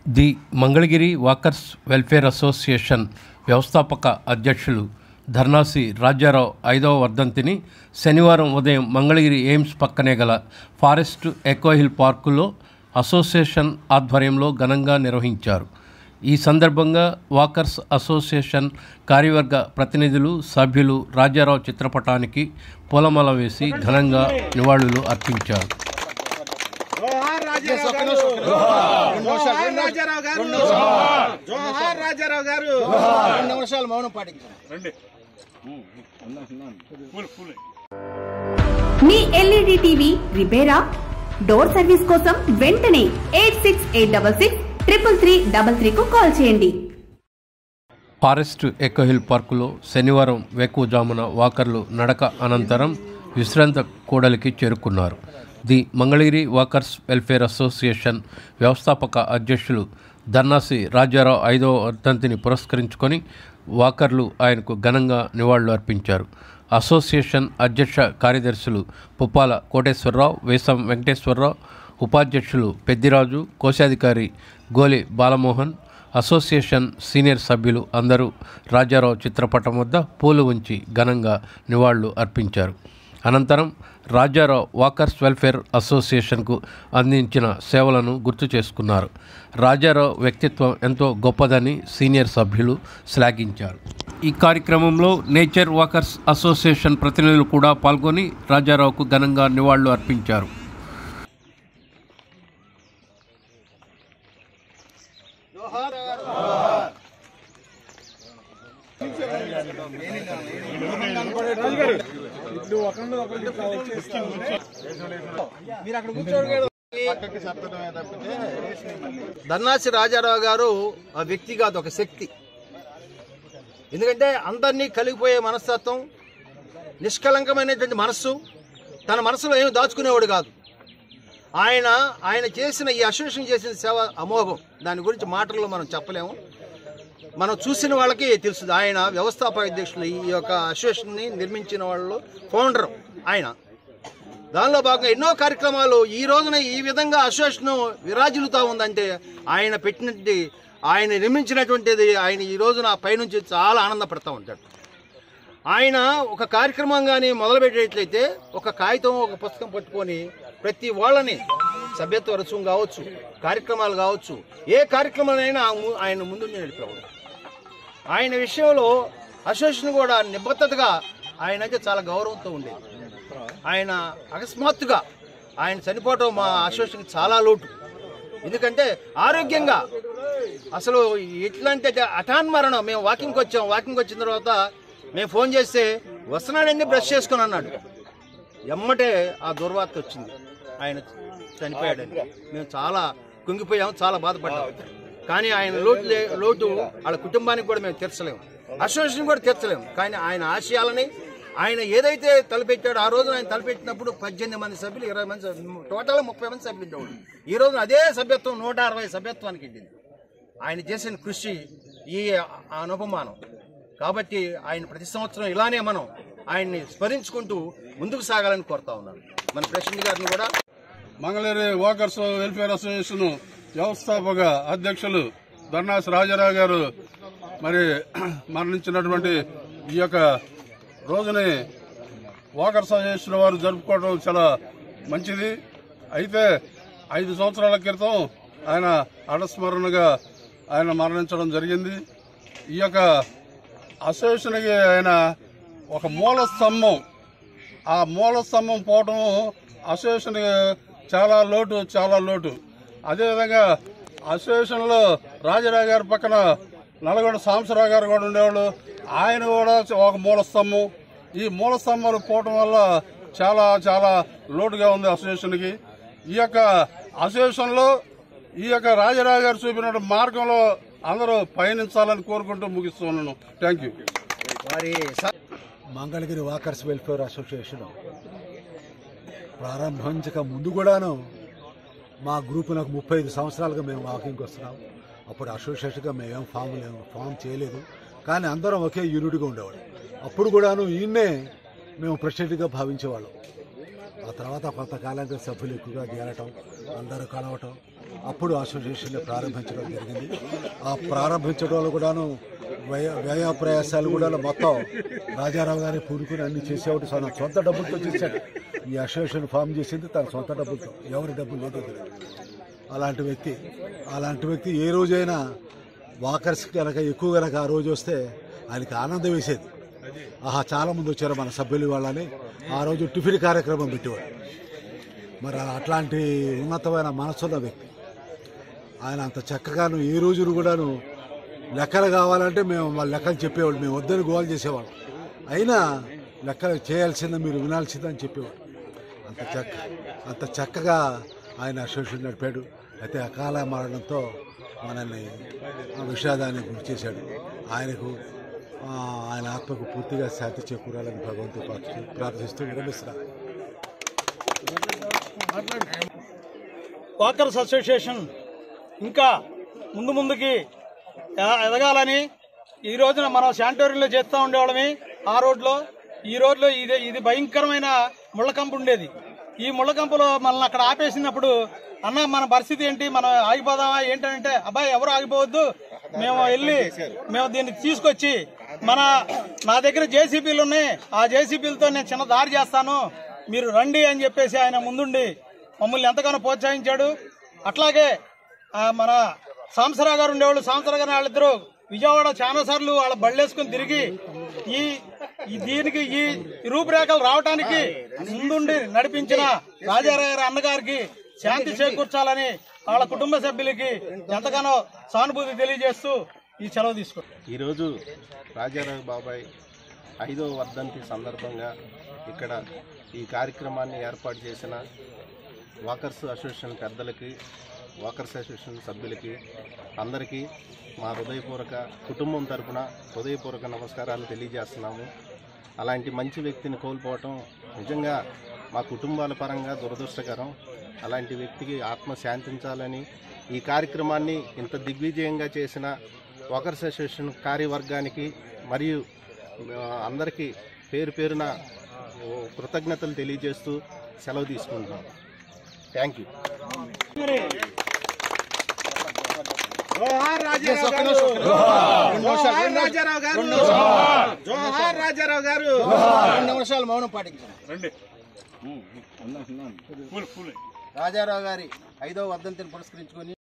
The Mangalagiri walkers welfare association వ్యవస్థాపక అధ్యక్షులు ధర్నాసి రాజారావు ఐదవ వర్ధంతిని శనివారం ఉదయం మంగళగిరి ఎయిమ్స్ పక్కనే గల ఫారెస్ట్ ఎకోహిల్ పార్కులో అసోసియేషన్ ఆధ్వర్యంలో ఘనంగా నిర్వహించారు ఈ సందర్భంగా వాకర్స్ అసోసియేషన్ కార్యవర్గ ప్రతినిధులు సభ్యులు రాజారావు చిత్రపటానికి పూలమాల వేసి ఘనంగా నివాళులు అర్పించారు జోహార్ రాజారావు గారు జోహార్ రాజారావు గారు జోహార్ రాజారావు గారు రెండు నిమిషాలు మౌనం పాటించండి మీ ఎల్ఈడి టీవీ రిపేరా డోర్ సర్వీస్ కోసం వెంటనే eight six eight double six triple three double three కు కాల్ చేయండి ఫారెస్ట్ ఎకోహిల్ పార్కులో శనివారం వేకువజామున వాకర్లు నడక అనంతరం విశ్రాంత కూడలికి చేరుకున్నారు the Mangalagiri walkers welfare association వ్యవస్థాపక అధ్యక్షులు ధర్నాసి రాజారావు ఐదవ వర్ధంతిని పురస్కరించుకొని వాకర్లు ఆయనకు ఘనంగా నివాళులు అర్పించారు అసోసియేషన్ అధ్యక్ష కార్యదర్శులు పుప్పాల కోటేశ్వరరావు వేసం వెంకటేశ్వరరావు ఉపాధ్యక్షులు పెద్దిరాజు కోశాధికారి గోలి బాలమోహన్ అసోసియేషన్ సీనియర్ సభ్యులు అందరూ రాజారావు చిత్రపటం వద్ద పూలు ఉంచి ఘనంగా నివాళులు అర్పించారు అనంతరం రాజారావు వాకర్స్ వెల్ఫేర్ అసోసియేషన్కు అందించిన సేవలను గుర్తు చేసుకున్నారు రాజారావు వ్యక్తిత్వం ఎంతో గొప్పదని సీనియర్ సభ్యులు శ్లాఘించారు ఈ కార్యక్రమంలో నేచర్ వాకర్స్ అసోసియేషన్ ప్రతినిధులు కూడా పాల్గొని రాజారావుకు ఘనంగా నివాళులు అర్పించారు ధర్నాసి రాజారావు గారు ఆ వ్యక్తి కాదు ఒక శక్తి ఎందుకంటే అందరినీ కలిగిపోయే మనస్తత్వం నిష్కలంకమైనటువంటి మనస్సు తన మనసులో ఏమి దాచుకునేవాడు కాదు ఆయన ఆయన చేసిన ఈ అసోసియేషన్ చేసిన సేవ అమోఘం దాని గురించి మాటల్లో మనం చెప్పలేము మనం చూసిన వాళ్ళకి తెలుస్తుంది ఆయన వ్యవస్థాపక అధ్యక్షులు ఈ యొక్క అసోసియేషన్ని నిర్మించిన వాళ్ళు ఫౌండర్ ఆయన దానిలో భాగంగా ఎన్నో కార్యక్రమాలు ఈ రోజున ఈ విధంగా అసోసియేషన్ విరాజిల్లుతా ఉందంటే ఆయన పెట్టినటువంటి ఆయన నిర్మించినటువంటిది ఆయన ఈ రోజున పైనుంచి చాలా ఆనందపడతా ఉంటాడు ఆయన ఒక కార్యక్రమం కానీ మొదలుపెట్టేట్లయితే ఒక కాగితం ఒక పుస్తకం పట్టుకొని ప్రతి వాళ్ళని సభ్యత్వ రుసుము కావచ్చు కార్యక్రమాలు కావచ్చు ఏ కార్యక్రమాలైనా ఆయన ముందు నడిపేవాడు ఆయన విషయంలో అసోసియేషన్ కూడా నిబద్ధతగా ఆయన అయితే చాలా గౌరవంతో ఉండేది ఆయన అకస్మాత్తుగా ఆయన చనిపోవటం మా అసోసియేషన్ చాలా లోటు ఎందుకంటే ఆరోగ్యంగా అసలు ఎట్లాంటి అటాన్ మరణం మేము వాకింగ్కి వచ్చాం వాకింగ్కి వచ్చిన తర్వాత మేము ఫోన్ చేస్తే వస్తున్నాడండి బ్రష్ చేసుకుని అన్నాడు ఎమ్మటే ఆ దుర్వార్త వచ్చింది ఆయన చనిపోయాడని మేము చాలా కుంగిపోయాం చాలా బాధపడ్డాం కానీ ఆయన లోటు లే- లోటు వాళ్ళ కుటుంబానికి కూడా మేము తీర్చలేము అసోసియేషన్ కూడా తీర్చలేము కానీ ఆయన ఆశయాలని ఆయన ఏదైతే తలపెట్టాడో ఆ రోజున ఆయన తలపెట్టినప్పుడు పద్దెనిమిది మంది సభ్యులు ఇరవై మంది సభ్యులు టోటల్ ముప్పై మంది సభ్యులు ఉండేవాళ్ళు ఈ రోజున అదే సభ్యత్వం నూట అరవై సభ్యత్వానికి వెళ్ళింది ఆయన చేసిన కృషి ఈ అనుపమానం కాబట్టి ఆయన ప్రతి సంవత్సరం ఇలానే మనం ఆయన్ని స్మరించుకుంటూ ముందుకు సాగాలని కోరుతా ఉన్నాను మన ప్రెసిడెంట్ గారిని కూడా మంగళగిరి వాకర్స్ వెల్ఫేర్ అసోసియేషన్ వ్యవస్థాపక అధ్యక్షులు ధర్నాస్ రాజారావు గారు మరి మరణించినటువంటి ఈ యొక్క రోజుని వాకర్స్ అసోసియేషన్ వారు జరుపుకోవడం చాలా మంచిది అయితే ఐదు సంవత్సరాల క్రితం ఆయన అడస్మరణగా ఆయన మరణించడం జరిగింది ఈ యొక్క అసోసియేషన్కి ఆయన ఒక మూల స్తంభం ఆ మూల స్తంభం పోవటం అసోసియేషన్ చాలా లోటు చాలా లోటు అదేవిధంగా అసోసియేషన్లో రాజరావు గారి పక్కన నల్గొండ సాంబశివరావు గారు కూడా ఉండేవాళ్ళు ఆయన కూడా ఒక మూల స్తంభం ఈ మూల స్తంభాలు పోవటం వల్ల చాలా చాలా లోటుగా ఉంది అసోసియేషన్కి ఈ యొక్క అసోసియేషన్లో ఈ యొక్క రాజరావు గారు చూపిన మార్గంలో అందరూ పయనించాలని కోరుకుంటూ ముగిస్తున్నాను థ్యాంక్ యూ వారి స- మంగళగిరి వాకర్స్ వెల్ఫేర్ అసోసియేషన్ ప్రారంభించక ముందు కూడాను మా గ్రూప్ నాకు ముప్పై ఐదు సంవత్సరాలుగా మేము వాకింగ్కి వస్తున్నాం అప్పుడు అసోసియేషన్గా మేమేం ఫామ్ లేము ఫామ్ చేయలేదు కానీ అందరం ఒకే యూనిట్గా ఉండేవాడు అప్పుడు కూడాను ఈయన్నే మేము ప్రెసిడెంట్గా భావించేవాళ్ళం ఆ తర్వాత కొంతకాలంగా సభ్యులు ఎక్కువగా చేరటం అందరూ కలవటం అప్పుడు అసోసియేషన్ ప్రారంభించడం జరిగింది ఆ ప్రారంభించడంలో కూడాను వ్యయ వ్యయ ప్రయాసాలు కూడా మొత్తం రాజారావు గారి పూనుకుని అన్ని చేసేవాడు తన సొంత డబ్బులతో చేశాడు ఈ అసోసియేషన్ ఫామ్ చేసింది తన సొంత డబ్బులతో ఎవరి డబ్బులు లేదు దగ్గర. అలాంటి వ్యక్తి అలాంటి వ్యక్తి ఏ రోజైనా వాకర్స్ కనుక ఎక్కువ కనుక ఆ రోజు వస్తే ఆయనకి ఆనందం వేసేది ఆహా చాలా మంది వచ్చారు మన సభ్యులు వాళ్ళని ఆ రోజు టిఫిన్ కార్యక్రమం పెట్టేవాడు మరి అట్లాంటి ఉన్నతమైన మనసున్న వ్యక్తి ఆయన అంత చక్కగాను ఏ రోజును కూడాను లెక్కలు కావాలంటే మేము వాళ్ళ లెక్కలు చెప్పేవాళ్ళు మేము వద్దని గోల్ చేసేవాళ్ళం అయినా లెక్కలు చేయాల్సిందే మీరు వినాల్సిందని చెప్పేవాడు అంత చక్క అంత చక్కగా ఆయన అసోసియేషన్ నడిపాడు అయితే అకాల మరణంతో మనల్ని ఆ విషాదాన్ని గురి చేశాడు ఆయనకు ఆ, ఆయన ఆత్మకు పూర్తిగా శాంతి చేకూరాలని భగవంతుడు ప్రార్థి- ప్రార్థిస్తూ విరమిస్తున్నా వాకర్స్ అసోసియేషన్ ఇంకా ముందు ముందుకి ఎ- ఎదగాలని ఈ రోజున మనం శానిటోరియంలో చేస్తూ ఉండేవాళ్ళమి ఆ రోడ్లో ఈ రోడ్లో ఇది ఇది భయంకరమైన ముళ్ళకంపు ఉండేది ఈ ముళ్ళకంపులో మనల్ని అక్కడ ఆపేసినప్పుడు అన్న మన పరిస్థితి ఏంటి మనం ఆగిపోదామా ఏంటంటే అబ్బాయి ఎవరు ఆగిపోవద్దు మేము వెళ్ళి మేము దీన్ని తీసుకొచ్చి మన నా దగ్గర జేసీబీలు ఉన్నాయి ఆ జేసీబీలతో నేను చిన్న దారి చేస్తాను మీరు రండి అని చెప్పేసి ఆయన ముందుండి మమ్మల్ని ఎంతగానో ప్రోత్సహించాడు అట్లాగే ఆ, మన సాంసరావు గారు ఉండేవాళ్ళు సాంసరావు గారు వాళ్ళిద్దరూ విజయవాడ చాలా సార్లు వాళ్ళ బళ్ళేసుకుని తిరిగి ఈ ఈ దీనికి ఈ రూపురేఖలు రావటానికి ముందుండి నడిపించిన రాజారావు గారి అన్నగారికి శాంతి చేకూర్చాలని వాళ్ళ కుటుంబ సభ్యులకి ఎంతగానో సానుభూతి తెలియజేస్తూ ఈ సెలవు తీసుకుంటాం ఈరోజు రాజారావు బాబాయ్ ఐదవ వర్ధంతి సందర్భంగా ఇక్కడ ఈ కార్యక్రమాన్ని ఏర్పాటు చేసిన వాకర్స్ అసోసియేషన్ పెద్దలకి వాకర్స్ అసోసియేషన్ సభ్యులకి అందరికీ మా హృదయపూర్వక కుటుంబం తరపున హృదయపూర్వక నమస్కారాలు తెలియజేస్తున్నాము అలాంటి మంచి వ్యక్తిని కోల్పోవటం నిజంగా మా కుటుంబాల పరంగా దురదృష్టకరం అలాంటి వ్యక్తికి ఆత్మ శాంతించాలని ఈ కార్యక్రమాన్ని ఇంత దిగ్విజయంగా చేసిన వాకర్స్ అసోసియేషన్ కార్యవర్గానికి మరియు ఆ, అందరికీ పేరు పేరున ఓ, కృతజ్ఞతలు తెలియజేస్తూ సెలవు తీసుకుంటున్నాం థ్యాంక్ యూ జోహార్ రాజారావు గారు జోహార్ రాజారావు గారు జోహార్ రాజారావు గారు రెండు నిమిషాలు మౌనం పాటించాం రాజారావు గారి ఐదవ వర్ధంతిని పురస్కరించుకొని